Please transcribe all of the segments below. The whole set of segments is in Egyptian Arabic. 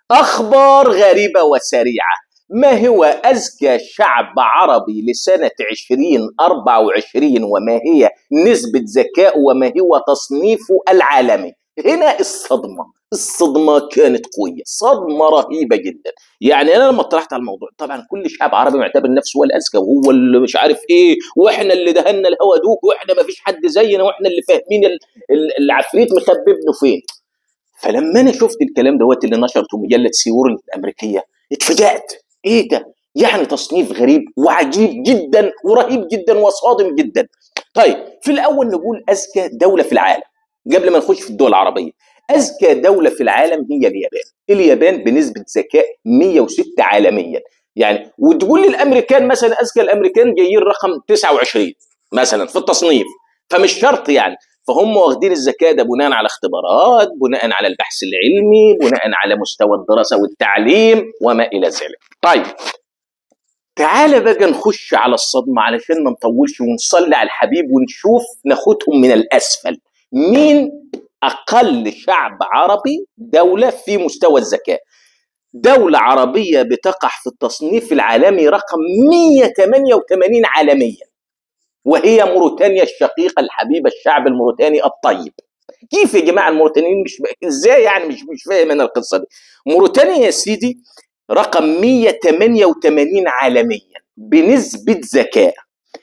أخبار غريبة وسريعة ما هو أزكى شعب عربي لسنة 2024 وما هي نسبة ذكاء وما هو تصنيفه العالمي هنا الصدمة الصدمة كانت قوية صدمة رهيبة جدا يعني أنا لما طرحت على الموضوع طبعا كل شعب عربي معتبر نفسه هو الأذكى وهو اللي مش عارف إيه وإحنا اللي دهنا الهوا دوك وإحنا ما فيش حد زينا وإحنا اللي فاهمين ال- ال- العفريت مخببنا فين فلما انا شفت الكلام دوت اللي نشرته مجله سيور الامريكيه اتفاجأت ايه ده؟ يعني تصنيف غريب وعجيب جدا ورهيب جدا وصادم جدا. طيب في الاول نقول اذكى دوله في العالم قبل ما نخش في الدول العربيه. اذكى دوله في العالم هي اليابان. اليابان بنسبه ذكاء 106 عالميا. يعني وتقول للامريكان مثلا اذكى الامريكان جايين رقم 29 مثلا في التصنيف فمش شرط يعني فهم واخدين الذكاء ده بناء على اختبارات بناء على البحث العلمي بناء على مستوى الدراسة والتعليم وما إلى ذلك طيب تعال بقى نخش على الصدمة علشان ما نطولش ونصلي على الحبيب ونشوف ناخدهم من الأسفل مين أقل شعب عربي دولة في مستوى الذكاء دولة عربية بتقع في التصنيف العالمي رقم 188 عالميا وهي موريتانيا الشقيقة الحبيبة الشعب الموريتاني الطيب كيف يا جماعة الموريتانيين مش ازاي يعني مش مش فاهم انا القصة دي موريتانيا يا سيدي رقم 188 عالميا بنسبة ذكاء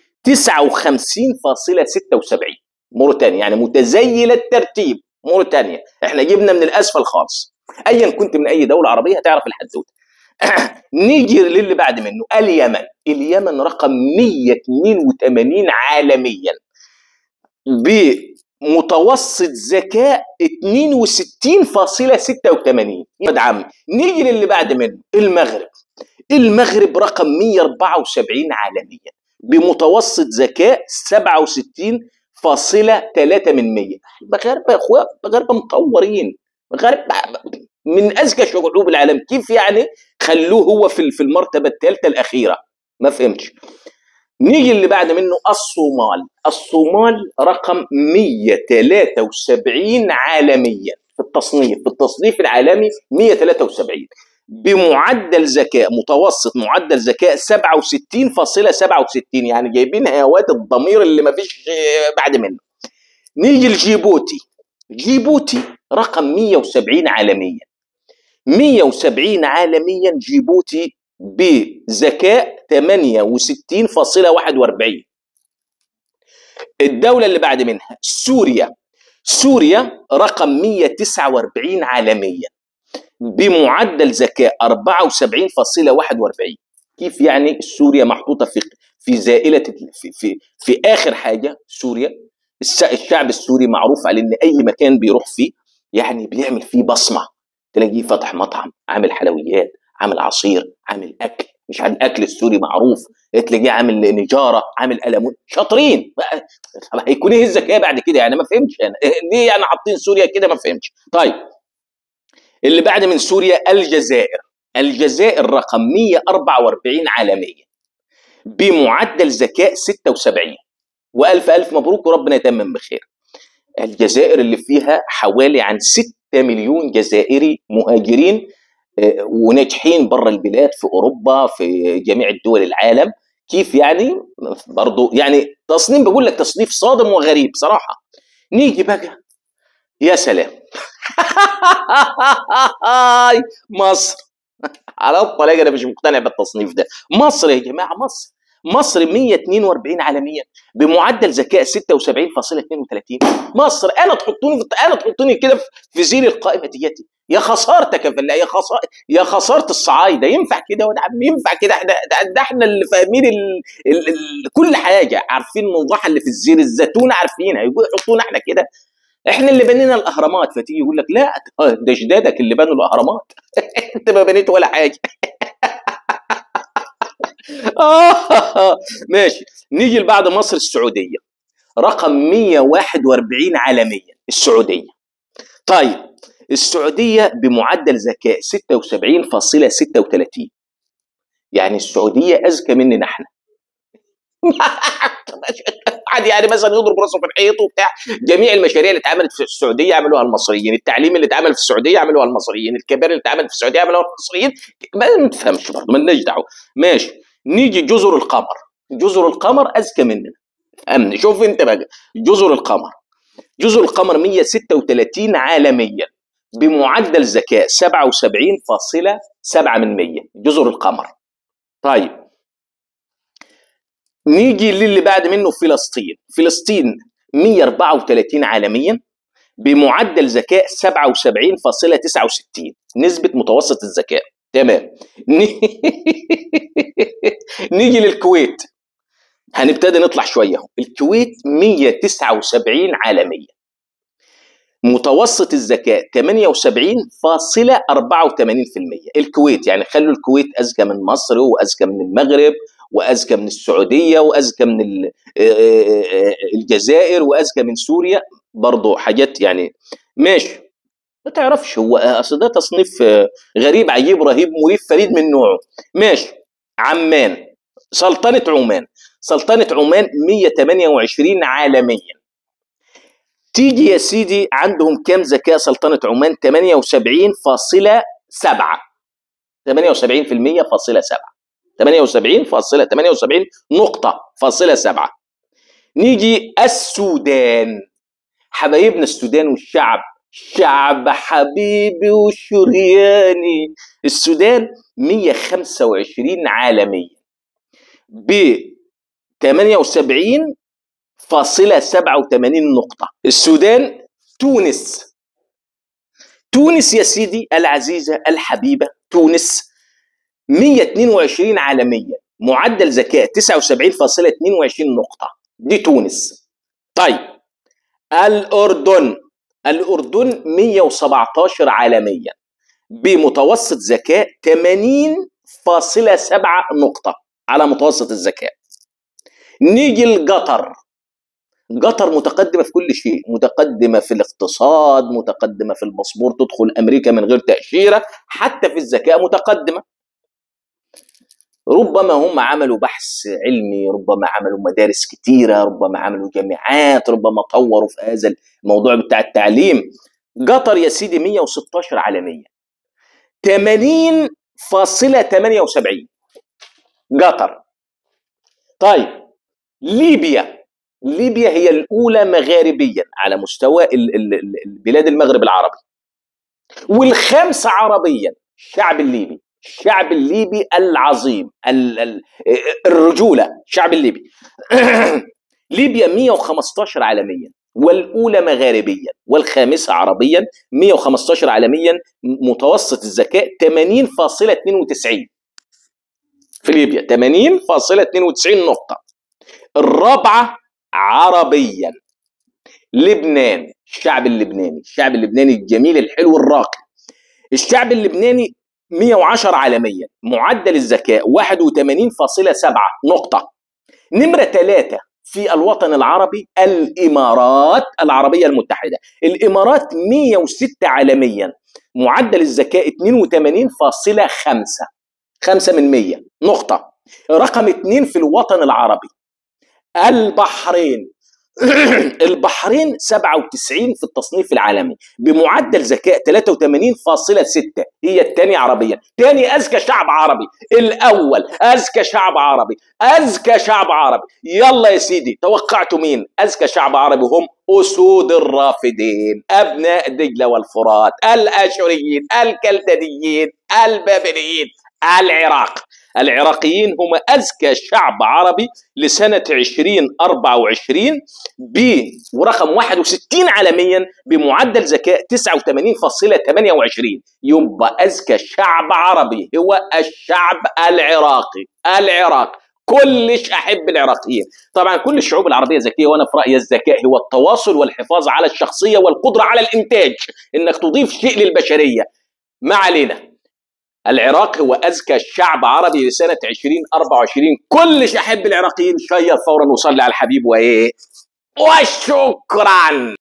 59.76 موريتانيا يعني متزيلة الترتيب موريتانيا احنا جبنا من الاسفل خالص ايا كنت من اي دولة عربية هتعرف الحدوتة نيجي للي بعد منه اليمن اليمن رقم 182 عالميا بمتوسط ذكاء 62.86 يا عم نيجي للي بعد منه المغرب المغرب رقم 174 عالميا بمتوسط ذكاء 67.3 من 100 المغاربه يا اخويا المغاربه مطورين المغاربه من اذكى شعوب العالم كيف يعني خلوه هو في في المرتبه الثالثه الاخيره ما فهمتش نيجي اللي بعد منه الصومال الصومال رقم 173 عالميا في التصنيف في التصنيف العالمي 173 بمعدل ذكاء متوسط معدل ذكاء 67.67 يعني جايبين هوات الضمير اللي ما فيش بعد منه نيجي لجيبوتي جيبوتي رقم 170 عالميا 170 عالميا جيبوتي بذكاء 68.41 الدولة اللي بعد منها سوريا سوريا رقم 149 عالميا بمعدل ذكاء 74.41 كيف يعني سوريا محطوطة في في زائلة في في, في آخر حاجة سوريا الشعب السوري معروف على ان اي مكان بيروح فيه يعني بيعمل فيه بصمه تلاقيه فتح مطعم عامل حلويات عامل عصير عامل اكل مش عن الاكل السوري معروف تلاقيه عامل نجاره عامل ألمون شاطرين هيكون ايه الذكاء بعد كده يعني ما فهمتش انا ليه يعني حاطين سوريا كده ما فهمتش طيب اللي بعد من سوريا الجزائر الجزائر رقم 144 عالميا بمعدل ذكاء 76 والف الف مبروك وربنا يتمم بخير الجزائر اللي فيها حوالي عن 6 مليون جزائري مهاجرين وناجحين بره البلاد في اوروبا في جميع الدول العالم كيف يعني برضو يعني تصنيف بقول لك تصنيف صادم وغريب صراحه نيجي بقى يا سلام مصر على الطلاق انا مش مقتنع بالتصنيف ده مصر يا جماعه مصر مصر 142 عالميا بمعدل ذكاء 76.32 مصر انا تحطوني في انا تحطوني كده في زير القائمه ديتي يا خسارتك يا فلاح يا خسارة يا خساره الصعايده ينفع كده ولا عم ينفع كده احنا ده احنا اللي فاهمين ال... ال... ال... كل حاجه عارفين النضاحه اللي في الزير الزيتون عارفينها يقول يحطونا احنا كده احنا اللي بنينا الاهرامات فتيجي يقول لك لا ده جدادك اللي بنوا الاهرامات انت ما بنيت ولا حاجه آه ماشي نيجي لبعد مصر السعودية رقم 141 عالميا السعودية طيب السعودية بمعدل ذكاء 76.36 يعني السعودية أذكى مننا احنا عادي يعني مثلا يضرب راسه في الحيط وبتاع جميع المشاريع اللي اتعملت في السعوديه عملوها المصريين التعليم اللي اتعمل في السعوديه عملوها المصريين الكباري اللي اتعملت في السعوديه عملوها المصريين ما نفهمش برضه مالناش دعوه ماشي نيجي جزر القمر جزر القمر اذكى مننا امن شوف انت بقى جزر القمر جزر القمر 136 عالميا بمعدل ذكاء 77.7 من 100 جزر القمر طيب نيجي للي بعد منه فلسطين فلسطين 134 عالميا بمعدل ذكاء 77.69 نسبة متوسط الذكاء تمام نيجي للكويت هنبتدي نطلع شوية الكويت 179 عالميا متوسط الذكاء 78.84% الكويت يعني خلوا الكويت اذكى من مصر واذكى من المغرب واذكى من السعوديه واذكى من الجزائر واذكى من سوريا برضه حاجات يعني ماشي ما تعرفش هو اصل ده تصنيف غريب عجيب رهيب مريب فريد من نوعه ماشي عمان سلطنه عمان سلطنه عمان 128 عالميا تيجي يا سيدي عندهم كام ذكاء سلطنة عمان 78.7 78% فاصلة 7 78 فاصلة 78 نقطة فاصلة 7 نيجي السودان حبايبنا السودان والشعب شعب حبيبي وشرياني السودان 125 عالميا ب 78 فاصلة 87 نقطة السودان تونس تونس يا سيدي العزيزة الحبيبة تونس 122 عالميا معدل ذكاء 79.22 نقطة دي تونس طيب الأردن الأردن 117 عالميا بمتوسط ذكاء 80.7 نقطة على متوسط الذكاء نيجي لقطر قطر متقدمه في كل شيء متقدمه في الاقتصاد متقدمه في الباسبور تدخل امريكا من غير تاشيره حتى في الذكاء متقدمه ربما هم عملوا بحث علمي ربما عملوا مدارس كتيره ربما عملوا جامعات ربما طوروا في هذا الموضوع بتاع التعليم قطر يا سيدي 116 عالميا 80.78 قطر طيب ليبيا ليبيا هي الأولى مغاربيا على مستوى بلاد المغرب العربي والخامسة عربيا الشعب الليبي الشعب الليبي العظيم الرجولة الشعب الليبي ليبيا 115 عالميا والأولى مغاربيا والخامسة عربيا 115 عالميا متوسط الذكاء 80.92 في ليبيا 80.92 نقطة الرابعة عربيا لبنان الشعب اللبناني الشعب اللبناني الجميل الحلو الراقي الشعب اللبناني 110 عالميا معدل الذكاء 81.7 نقطة نمرة ثلاثة في الوطن العربي الإمارات العربية المتحدة الإمارات 106 عالميا معدل الذكاء 82.5 5 من 100 نقطة رقم اثنين في الوطن العربي البحرين البحرين 97 في التصنيف العالمي بمعدل ذكاء 83.6 هي الثانية عربيا ثاني أذكى شعب عربي الأول أذكى شعب عربي أذكى شعب عربي يلا يا سيدي توقعتوا مين أذكى شعب عربي هم أسود الرافدين أبناء دجلة والفرات الأشوريين الكلدانيين البابليين العراق العراقيين هم أذكى شعب عربي لسنة 2024 ب ورقم 61 عالميا بمعدل ذكاء 89.28 يبقى أذكى شعب عربي هو الشعب العراقي العراق كلش احب العراقيين طبعا كل الشعوب العربيه ذكيه وانا في رايي الذكاء هو التواصل والحفاظ على الشخصيه والقدره على الانتاج انك تضيف شيء للبشريه ما علينا العراق هو أذكى شعب عربي لسنة 2024 كل أحب العراقيين شير فورا وصلي على الحبيب وإيه وشكرا